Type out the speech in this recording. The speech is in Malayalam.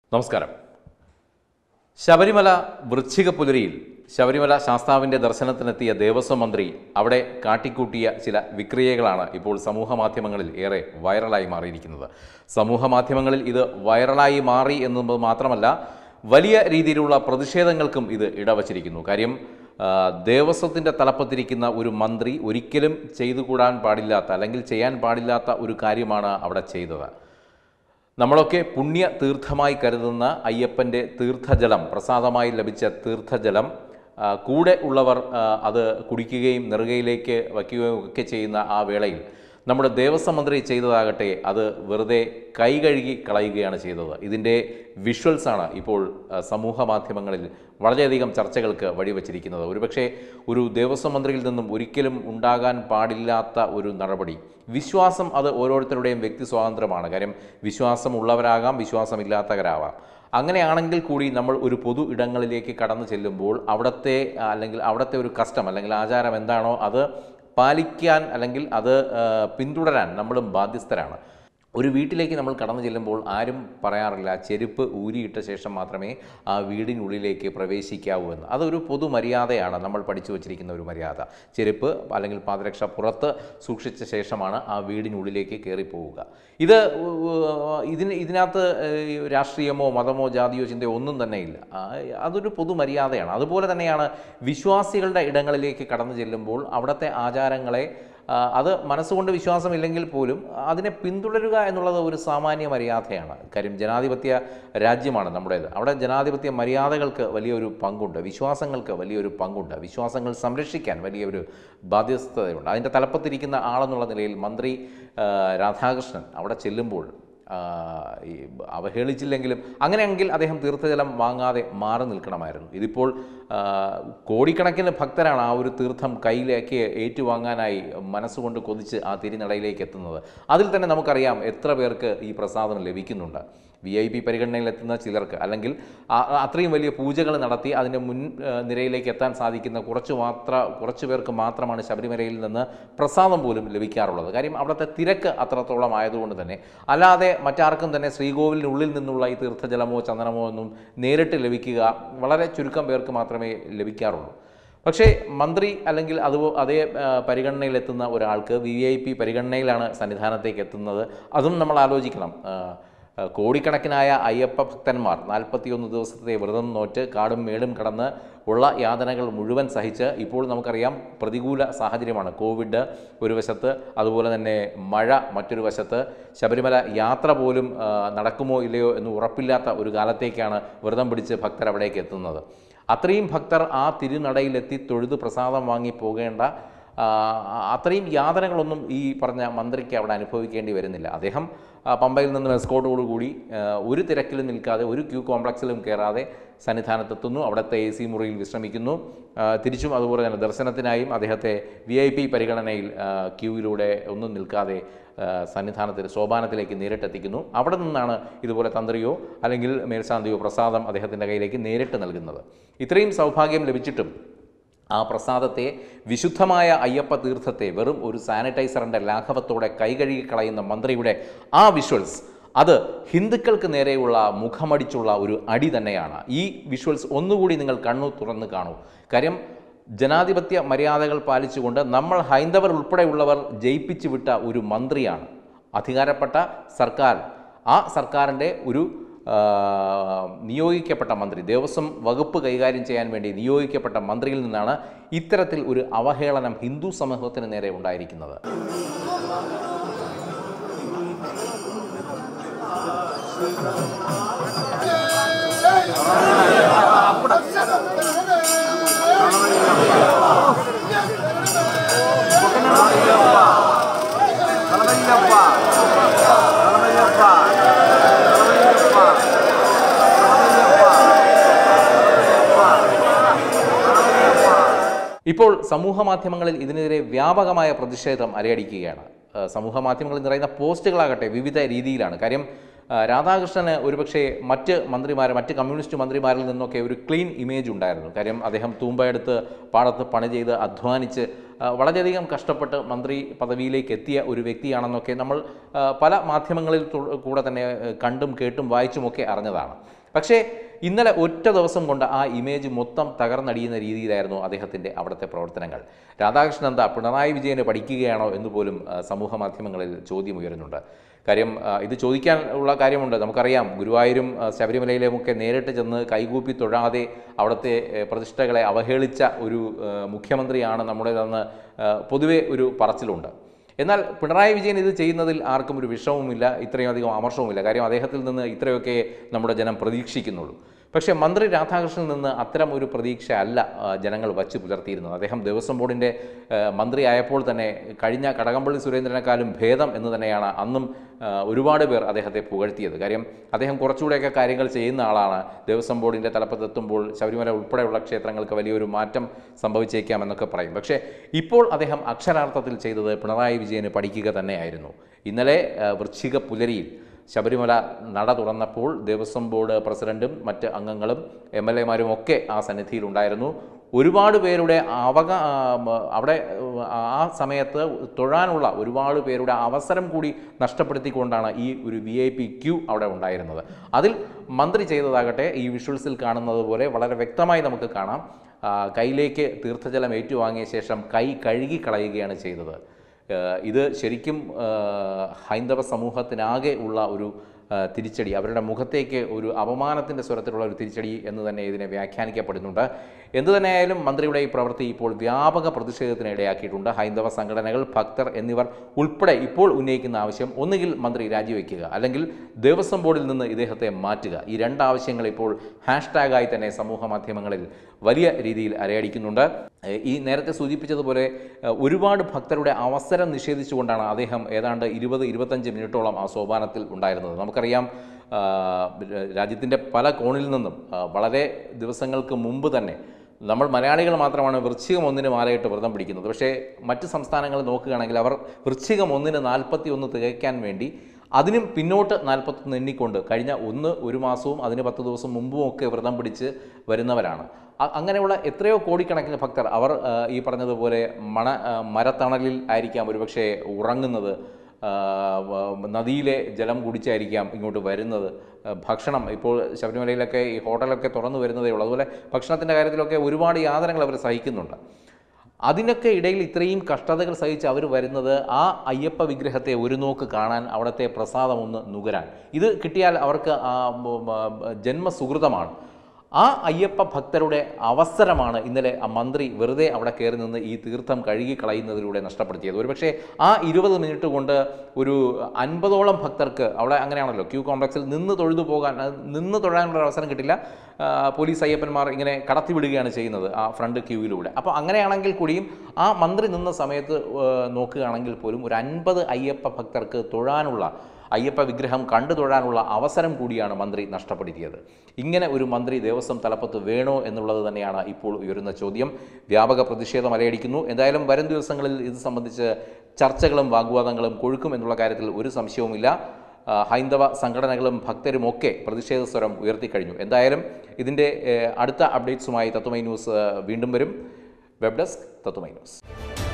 നമസ്കാരം ശബരിമല വൃശ്ചിക പുലരിയിൽ ശബരിമല ശാസ്താവിൻ്റെ ദർശനത്തിനെത്തിയ ദേവസ്വം മന്ത്രി അവിടെ കാട്ടിക്കൂട്ടിയ ചില വിക്രിയകളാണ് ഇപ്പോൾ സമൂഹ മാധ്യമങ്ങളിൽ ഏറെ വൈറലായി മാറിയിരിക്കുന്നത് സമൂഹ മാധ്യമങ്ങളിൽ ഇത് വൈറലായി മാറി എന്നത് മാത്രമല്ല വലിയ രീതിയിലുള്ള പ്രതിഷേധങ്ങൾക്കും ഇത് ഇടവച്ചിരിക്കുന്നു കാര്യം ആ, ദേവസ്വത്തിൻ്റെ തലപ്പത്തിരിക്കുന്ന ഒരു മന്ത്രി ഒരിക്കലും ചെയ്തു കൂടാൻ പാടില്ലാത്ത അല്ലെങ്കിൽ ചെയ്യാൻ പാടില്ലാത്ത ഒരു കാര്യമാണ് അവിടെ ചെയ്തത് നമ്മളൊക്കെ പുണ്യ തീർത്ഥമായി കരുതുന്ന അയ്യപ്പൻ്റെ തീർത്ഥജലം പ്രസാദമായി ലഭിച്ച തീർത്ഥജലം ആ, കൂടെ ഉള്ളവർ ആ, അത് കുടിക്കുകയും നെറുകയിലേക്ക് വയ്ക്കുകയും ഒക്കെ ചെയ്യുന്ന ആ വേളയിൽ നമ്മുടെ ദേവസ്വം മന്ത്രി ചെയ്തതാകട്ടെ അത് വെറുതെ കൈ കഴുകി കളയുകയാണ് ചെയ്തത് ഇതിൻ്റെ വിഷ്വൽസാണ് ഇപ്പോൾ ആ, സമൂഹ മാധ്യമങ്ങളിൽ വളരെയധികം ചർച്ചകൾക്ക് വഴിവെച്ചിരിക്കുന്നത് ഒരുപക്ഷെ ഒരു ദേവസ്വം മന്ത്രിയിൽ നിന്നും ഒരിക്കലും ഉണ്ടാകാൻ പാടില്ലാത്ത ഒരു നടപടി വിശ്വാസം അത് ഓരോരുത്തരുടെയും വ്യക്തി സ്വാതന്ത്ര്യമാണ് കാര്യം വിശ്വാസമുള്ളവരാകാം വിശ്വാസമില്ലാത്തവരാവാം അങ്ങനെയാണെങ്കിൽ കൂടി നമ്മൾ ഒരു പൊതു ഇടങ്ങളിലേക്ക് കടന്നു ചെല്ലുമ്പോൾ അവിടുത്തെ ആ, അല്ലെങ്കിൽ അവിടുത്തെ ഒരു കസ്റ്റം അല്ലെങ്കിൽ ആചാരം എന്താണോ അത് പാലിക്കാൻ അല്ലെങ്കിൽ അത് ആ, പിന്തുടരാൻ നമ്മളും ബാധ്യസ്ഥരാണ് ഒരു വീട്ടിലേക്ക് നമ്മൾ കടന്നു ചെല്ലുമ്പോൾ ആരും പറയാറില്ല ചെരുപ്പ് ഊരിയിട്ട ശേഷം മാത്രമേ ആ വീടിനുള്ളിലേക്ക് പ്രവേശിക്കാവൂ എന്ന് അതൊരു പൊതു മര്യാദയാണ് നമ്മൾ പഠിച്ചു വച്ചിരിക്കുന്ന ഒരു മര്യാദ ചെരുപ്പ് അല്ലെങ്കിൽ പാദരക്ഷ പുറത്ത് സൂക്ഷിച്ച ശേഷമാണ് ആ വീടിനുള്ളിലേക്ക് കയറിപ്പോവുക ഇത് ഉ- ഇതിന് ഇതിനകത്ത് ഏഹ്, രാഷ്ട്രീയമോ മതമോ ജാതിയോ ചിന്തയോ ഒന്നും തന്നെ ഇല്ല ആ, അതൊരു പൊതു മര്യാദയാണ് അതുപോലെ തന്നെയാണ് വിശ്വാസികളുടെ ഇടങ്ങളിലേക്ക് കടന്നു ചെല്ലുമ്പോൾ അവിടുത്തെ ആചാരങ്ങളെ ആ, അത് മനസ്സുകൊണ്ട് വിശ്വാസമില്ലെങ്കിൽ പോലും അതിനെ പിന്തുടരുക എന്നുള്ളത് ഒരു സാമാന്യ മര്യാദയാണ് കാര്യം ജനാധിപത്യ രാജ്യമാണ് നമ്മുടേത് അവിടെ ജനാധിപത്യ മര്യാദകൾക്ക് വലിയൊരു പങ്കുണ്ട് വിശ്വാസങ്ങൾക്ക് വലിയൊരു പങ്കുണ്ട് വിശ്വാസങ്ങൾ സംരക്ഷിക്കാൻ വലിയൊരു ബാധ്യസ്ഥതയുണ്ട് അതിൻ്റെ തലപ്പത്തിരിക്കുന്ന ആളെന്നുള്ള നിലയിൽ മന്ത്രി ആ, രാധാകൃഷ്ണൻ അവിടെ ചെല്ലുമ്പോൾ ആ, ഈ അവഹേളിച്ചില്ലെങ്കിലും അങ്ങനെയെങ്കിൽ അദ്ദേഹം തീർത്ഥജലം വാങ്ങാതെ മാറി നിൽക്കണമായിരുന്നു ഇതിപ്പോൾ ആ, കോടിക്കണക്കിന് ഭക്തരാണ് ആ ഒരു തീർത്ഥം കയ്യിലേക്ക് ഏറ്റുവാങ്ങാനായി മനസ്സുകൊണ്ട് കൊതിച്ച് ആ തിരുനടയിലേക്ക് എത്തുന്നത് അതിൽ തന്നെ നമുക്കറിയാം എത്ര പേർക്ക് ഈ പ്രസാദം ലഭിക്കുന്നുണ്ട് വി ഐ പി പരിഗണനയിലെത്തുന്ന ചിലർക്ക് അല്ലെങ്കിൽ ആ- ആ അത്രയും വലിയ പൂജകൾ നടത്തി അതിൻ്റെ മുൻ ആ, നിരയിലേക്ക് എത്താൻ സാധിക്കുന്ന കുറച്ച് മാത്ര കുറച്ച് പേർക്ക് മാത്രമാണ് ശബരിമലയിൽ നിന്ന് പ്രസാദം പോലും ലഭിക്കാറുള്ളത് കാര്യം അവിടുത്തെ തിരക്ക് അത്രത്തോളം ആയതുകൊണ്ട് തന്നെ അല്ലാതെ മറ്റാർക്കും തന്നെ ശ്രീകോവിലിനുള്ളിൽ നിന്നുള്ള ഈ തീർത്ഥജലമോ ചന്ദനമോ ഒന്നും നേരിട്ട് ലഭിക്കുക വളരെ ചുരുക്കം പേർക്ക് മാത്രമേ ലഭിക്കാറുള്ളൂ പക്ഷേ മന്ത്രി അല്ലെങ്കിൽ അത് അതേ ആ, പരിഗണനയിലെത്തുന്ന ഒരാൾക്ക് വി ഐ പി പരിഗണനയിലാണ് സന്നിധാനത്തേക്ക് എത്തുന്നത് അതും നമ്മൾ ആലോചിക്കണം ആ, ആ, കോടിക്കണക്കിനായ അയ്യപ്പ ഭക്തന്മാർ നാൽപ്പത്തിയൊന്ന് ദിവസത്തെ വ്രതം നോറ്റ് കാടും മേടും കടന്ന് ഉള്ള യാതനകൾ മുഴുവൻ സഹിച്ച് ഇപ്പോൾ നമുക്കറിയാം പ്രതികൂല സാഹചര്യമാണ് കോവിഡ് ഒരു വശത്ത് അതുപോലെ തന്നെ മഴ മറ്റൊരു വശത്ത് ശബരിമല യാത്ര പോലും ആ, നടക്കുമോ ഇല്ലയോ എന്ന് ഉറപ്പില്ലാത്ത ഒരു കാലത്തേക്കാണ് വ്രതം പിടിച്ച് ഭക്തർ അവിടേക്ക് എത്തുന്നത് അത്രയും ഭക്തർ ആ തിരുനടയിലെത്തി തൊഴുത് പ്രസാദം വാങ്ങി പോകേണ്ട ആ, അത്രയും യാതനകളൊന്നും ഈ പറഞ്ഞ മന്ത്രിക്ക് അവിടെ അനുഭവിക്കേണ്ടി വരുന്നില്ല അദ്ദേഹം ആ, പമ്പയിൽ നിന്നും എസ്കോട്ടോടുകൂടി ആ, ഒരു തിരക്കിലും നിൽക്കാതെ ഒരു ക്യൂ കോംപ്ലക്സിലും കയറാതെ സന്നിധാനത്തെത്തുന്നു അവിടുത്തെ എ സി മുറിയിൽ വിശ്രമിക്കുന്നു ആ, തിരിച്ചും അതുപോലെ തന്നെ ദർശനത്തിനായും അദ്ദേഹത്തെ വി ഐ പി പരിഗണനയിൽ ആ, ക്യൂവിലൂടെ ഒന്നും നിൽക്കാതെ ആ, സന്നിധാനത്തിൽ സോപാനത്തിലേക്ക് നേരിട്ടെത്തിക്കുന്നു അവിടെ നിന്നാണ് ഇതുപോലെ തന്ത്രിയോ അല്ലെങ്കിൽ മേൽശാന്തിയോ പ്രസാദം അദ്ദേഹത്തിൻ്റെ കയ്യിലേക്ക് നേരിട്ട് നൽകുന്നത് ഇത്രയും സൗഭാഗ്യം ലഭിച്ചിട്ടും ആ പ്രസാദത്തെ വിശുദ്ധമായ അയ്യപ്പ തീർത്ഥത്തെ വെറും ഒരു സാനിറ്റൈസറിൻ്റെ ലാഘവത്തോടെ കൈകഴുകി കളയുന്ന മന്ത്രിയുടെ ആ വിഷ്വൽസ് അത് ഹിന്ദുക്കൾക്ക് നേരെയുള്ള മുഖമടിച്ചുള്ള ഒരു അടി തന്നെയാണ് ഈ വിഷ്വൽസ് ഒന്നുകൂടി നിങ്ങൾ കണ്ണു തുറന്ന് കാണൂ കാര്യം ജനാധിപത്യ മര്യാദകൾ പാലിച്ചുകൊണ്ട് നമ്മൾ ഹൈന്ദവർ ഉൾപ്പെടെയുള്ളവർ ജയിപ്പിച്ചു വിട്ട ഒരു മന്ത്രിയാണ് അധികാരപ്പെട്ട സർക്കാർ ആ സർക്കാരിൻ്റെ ഒരു ആ, നിയോഗിക്കപ്പെട്ട മന്ത്രി ദേവസ്വം വകുപ്പ് കൈകാര്യം ചെയ്യാൻ വേണ്ടി നിയോഗിക്കപ്പെട്ട മന്ത്രിയിൽ നിന്നാണ് ഇത്തരത്തിൽ ഒരു അവഹേളനം ഹിന്ദു സമൂഹത്തിന് നേരെ ഉണ്ടായിരിക്കുന്നത് ശരണയ്യപ്പ ശരണയ്യപ്പ ശരണയ്യപ്പ ഇപ്പോൾ സമൂഹ മാധ്യമങ്ങളിൽ ഇതിനെതിരെ വ്യാപകമായ പ്രതിഷേധം അലയടിക്കുകയാണ് ആ, സമൂഹ മാധ്യമങ്ങളിൽ നിറയുന്ന പോസ്റ്റുകളാകട്ടെ വിവിധ രീതിയിലാണ് കാര്യം ആ, രാധാകൃഷ്ണന് ഒരുപക്ഷെ മറ്റ് മന്ത്രിമാർ മറ്റ് കമ്മ്യൂണിസ്റ്റ് മന്ത്രിമാരിൽ നിന്നൊക്കെ ഒരു ക്ലീൻ ഇമേജ് ഉണ്ടായിരുന്നു കാര്യം അദ്ദേഹം തൂമ്പയെടുത്ത് പാടത്ത് പണി ചെയ്ത് അധ്വാനിച്ച് ആ, വളരെയധികം കഷ്ടപ്പെട്ട് മന്ത്രി പദവിയിലേക്ക് എത്തിയ ഒരു വ്യക്തിയാണെന്നൊക്കെ നമ്മൾ ആ, പല മാധ്യമങ്ങളിൽ തു- കൂടെ തന്നെ ആ, കണ്ടും കേട്ടും വായിച്ചുമൊക്കെ അറിഞ്ഞതാണ് പക്ഷേ ഇന്നലെ ഒറ്റ ദിവസം കൊണ്ട് ആ ഇമേജ് മൊത്തം തകർന്നടിയുന്ന രീതിയിലായിരുന്നു അദ്ദേഹത്തിൻ്റെ അവിടുത്തെ പ്രവർത്തനങ്ങൾ രാധാകൃഷ്ണൻ എന്താ പിണറായി വിജയന് പഠിക്കുകയാണോ എന്ന് പോലും ആ, സമൂഹ മാധ്യമങ്ങളിൽ ചോദ്യം ഉയരുന്നുണ്ട് കാര്യം ആ, ഇത് ചോദിക്കാൻ ഉള്ള കാര്യമുണ്ട് നമുക്കറിയാം ഗുരുവായൂരും ആ, ശബരിമലയിലുമൊക്കെ നേരിട്ട് ചെന്ന് കൈകൂപ്പി തൊഴാതെ അവിടുത്തെ ഏ, പ്രതിഷ്ഠകളെ അവഹേളിച്ച ഒരു ആ, മുഖ്യമന്ത്രിയാണ് നമ്മുടേതെന്ന് ആ, പൊതുവെ ഒരു പറച്ചിലുണ്ട് എന്നാൽ പിണറായി വിജയൻ ഇത് ചെയ്യുന്നതിൽ ആർക്കും ഒരു വിഷമവുമില്ല ഇത്രയും അധികം അമർഷവുമില്ല കാര്യം അദ്ദേഹത്തിൽ നിന്ന് ഇത്രയൊക്കെ നമ്മുടെ ജനം പ്രതീക്ഷിക്കുന്നുള്ളൂ പക്ഷേ മന്ത്രി രാധാകൃഷ്ണനിൽ നിന്ന് അത്തരം ഒരു പ്രതീക്ഷ അല്ല ആ, ജനങ്ങൾ വച്ച് പുലർത്തിയിരുന്നത് അദ്ദേഹം ദേവസ്വം ബോർഡിൻ്റെ ആ, മന്ത്രിയായപ്പോൾ തന്നെ കഴിഞ്ഞ കടകംപള്ളി സുരേന്ദ്രനെക്കാളും ഭേദം എന്ന് തന്നെയാണ് അന്നും ആ, ഒരുപാട് പേർ അദ്ദേഹത്തെ പുകഴ്ത്തിയത് കാര്യം അദ്ദേഹം കുറച്ചുകൂടെയൊക്കെ കാര്യങ്ങൾ ചെയ്യുന്ന ആളാണ് ദേവസ്വം ബോർഡിൻ്റെ തലപ്പത്തെത്തുമ്പോൾ ശബരിമല ഉൾപ്പെടെയുള്ള ക്ഷേത്രങ്ങൾക്ക് വലിയൊരു മാറ്റം സംഭവിച്ചേക്കാം എന്നൊക്കെ പറയും പക്ഷേ ഇപ്പോൾ അദ്ദേഹം അക്ഷരാർത്ഥത്തിൽ ചെയ്തത് പിണറായി വിജയന് പഠിക്കുക തന്നെയായിരുന്നു ഇന്നലെ ആ, വൃശ്ചിക പുലരിയിൽ ശബരിമല നട തുറന്നപ്പോൾ ദേവസ്വം ബോർഡ് പ്രസിഡന്റും മറ്റ് അംഗങ്ങളും എം എൽ എമാരും ഒക്കെ ആ സന്നിധിയിലുണ്ടായിരുന്നു ഒരുപാട് പേരുടെ അവക ആ, മ- അവിടെ ആ, ആ സമയത്ത് തൊഴാനുള്ള ഒരുപാട് പേരുടെ അവസരം കൂടി നഷ്ടപ്പെടുത്തിക്കൊണ്ടാണ് ഈ ഒരു വി ഐ പി ക്യൂ അവിടെ ഉണ്ടായിരുന്നത് അതിൽ മന്ത്രി ചെയ്തതാകട്ടെ ഈ വിഷ്വൽസിൽ കാണുന്നത് പോലെ വളരെ വ്യക്തമായി നമുക്ക് കാണാം ആ, കയ്യിലേക്ക് തീർത്ഥജലം ഏറ്റുവാങ്ങിയ ശേഷം കൈ കഴുകി കളയുകയാണ് ചെയ്തത് ഏഹ് ഇത് ശരിക്കും ഏഹ് ഹൈന്ദവ സമൂഹത്തിനാകെ ഉള്ള ഒരു ഏഹ് തിരിച്ചടി അവരുടെ മുഖത്തേക്ക് ഒരു അപമാനത്തിൻ്റെ സ്വരത്തിലുള്ള ഒരു തിരിച്ചടി എന്ന് തന്നെ ഇതിനെ വ്യാഖ്യാനിക്കപ്പെടുന്നുണ്ട് എന്തു തന്നെയായാലും മന്ത്രിയുടെ ഈ പ്രവൃത്തി ഇപ്പോൾ വ്യാപക പ്രതിഷേധത്തിന് ഇടയാക്കിയിട്ടുണ്ട് ഹൈന്ദവ സംഘടനകൾ ഭക്തർ എന്നിവർ ഉൾപ്പെടെ ഇപ്പോൾ ഉന്നയിക്കുന്ന ആവശ്യം ഒന്നുകിൽ മന്ത്രി രാജിവെക്കുക അല്ലെങ്കിൽ ദേവസ്വം ബോർഡിൽ നിന്ന് ഇദ്ദേഹത്തെ മാറ്റുക ഈ രണ്ട് ആവശ്യങ്ങൾ ഇപ്പോൾ ഹാഷ്ടാഗായി തന്നെ സമൂഹ മാധ്യമങ്ങളിൽ വലിയ രീതിയിൽ അരയടിക്കുന്നുണ്ട് ഏഹ് ഈ നേരത്തെ സൂചിപ്പിച്ചതുപോലെ ഏഹ് ഒരുപാട് ഭക്തരുടെ അവസരം നിഷേധിച്ചുകൊണ്ടാണ് അദ്ദേഹം ഏതാണ്ട് ഇരുപത് ഇരുപത്തഞ്ച് മിനിറ്റോളം ആ സോപാനത്തിൽ ഉണ്ടായിരുന്നത് നമുക്കറിയാം രാജ്യത്തിൻ്റെ പല കോണിൽ നിന്നും ആ, വളരെ ദിവസങ്ങൾക്ക് മുമ്പ് തന്നെ നമ്മൾ മലയാളികൾ മാത്രമാണ് വൃശ്ചികം ഒന്നിന് മാലയിട്ട് വ്രതം പിടിക്കുന്നത് പക്ഷേ മറ്റ് സംസ്ഥാനങ്ങൾ നോക്കുകയാണെങ്കിൽ അവർ വൃശ്ചികം ഒന്നിന് നാൽപ്പത്തി ഒന്ന് തികയ്ക്കാൻ വേണ്ടി അതിനും പിന്നോട്ട് നാൽപ്പത്തൊന്ന് എണ്ണിക്കൊണ്ട് കഴിഞ്ഞ ഒന്ന് ഒരു മാസവും അതിന് പത്ത് ദിവസം മുമ്പും ഒക്കെ വ്രതം പിടിച്ച് വരുന്നവരാണ് അ- അങ്ങനെയുള്ള എത്രയോ കോടിക്കണക്കിന് ഭക്തർ അവർ ആ, ഈ പറഞ്ഞതുപോലെ മണ ആ, മരത്തണലിൽ ആയിരിക്കാം ഒരുപക്ഷെ ഉറങ്ങുന്നത് ആ, വ- നദിയിലെ ജലം കുടിച്ചായിരിക്കാം ഇങ്ങോട്ട് വരുന്നത് ആ, ഭക്ഷണം ഇപ്പോൾ ശബരിമലയിലൊക്കെ ഈ ഹോട്ടലൊക്കെ തുറന്നു വരുന്നതേ ഉള്ളൂ അതുപോലെ ഭക്ഷണത്തിൻ്റെ കാര്യത്തിലൊക്കെ ഒരുപാട് യാതനകൾ അവർ സഹിക്കുന്നുണ്ട് അതിനൊക്കെ ഇടയിൽ ഇത്രയും കഷ്ടതകൾ സഹിച്ച് അവർ വരുന്നത് ആ അയ്യപ്പ വിഗ്രഹത്തെ ഒരു നോക്ക് കാണാൻ അവിടുത്തെ പ്രസാദം ഒന്ന് നുകരാൻ ഇത് കിട്ടിയാൽ അവർക്ക് ആ ബ- ബ- ജന്മസുഹൃതമാണ് ആ അയ്യപ്പ ഭക്തരുടെ അവസരമാണ് ഇന്നലെ ആ മന്ത്രി വെറുതെ അവിടെ കയറി നിന്ന് ഈ തീർത്ഥം കഴുകി കളയുന്നതിലൂടെ നഷ്ടപ്പെടുത്തിയത് ഒരുപക്ഷെ ആ ഇരുപത് മിനിറ്റ് കൊണ്ട് ഒരു അൻപതോളം ഭക്തർക്ക് അവിടെ അങ്ങനെയാണല്ലോ ക്യൂ കോംപ്ലക്സിൽ നിന്ന് തൊഴുതു പോകാൻ അത് നിന്ന് തൊഴാനുള്ള ഒരു അവസരം കിട്ടില്ല ആ, പോലീസ് അയ്യപ്പന്മാർ ഇങ്ങനെ കടത്തിവിടുകയാണ് ചെയ്യുന്നത് ആ ഫ്രണ്ട് ക്യൂവിലൂടെ അപ്പോൾ അങ്ങനെയാണെങ്കിൽ കൂടിയും ആ മന്ത്രി നിന്ന സമയത്ത് ഏഹ്, നോക്കുകയാണെങ്കിൽ പോലും ഒരു അൻപത് അയ്യപ്പ ഭക്തർക്ക് തൊഴാനുള്ള അയ്യപ്പ വിഗ്രഹം കണ്ടു തൊഴാനുള്ള അവസരം കൂടിയാണ് മന്ത്രി നഷ്ടപ്പെടുത്തിയത് ഇങ്ങനെ ഒരു മന്ത്രി ദേവസ്വം തലപ്പത്ത് വേണോ എന്നുള്ളത് തന്നെയാണ് ഇപ്പോൾ ഉയരുന്ന ചോദ്യം വ്യാപക പ്രതിഷേധം അലയടിക്കുന്നു എന്തായാലും വരും ദിവസങ്ങളിൽ ഇത് സംബന്ധിച്ച് ചർച്ചകളും വാഗ്വാദങ്ങളും കൊഴുക്കും എന്നുള്ള കാര്യത്തിൽ ഒരു സംശയവുമില്ല ആ, ഹൈന്ദവ സംഘടനകളും ഭക്തരും ഒക്കെ പ്രതിഷേധ സ്വരം ഉയർത്തിക്കഴിഞ്ഞു എന്തായാലും ഇതിൻ്റെ ഏഹ്, അടുത്ത അപ്ഡേറ്റ്സുമായി തത്വമൈ ന്യൂസ് ഏഹ്, വീണ്ടും വരും വെബ് ഡെസ്ക് തത്വമൈ ന്യൂസ്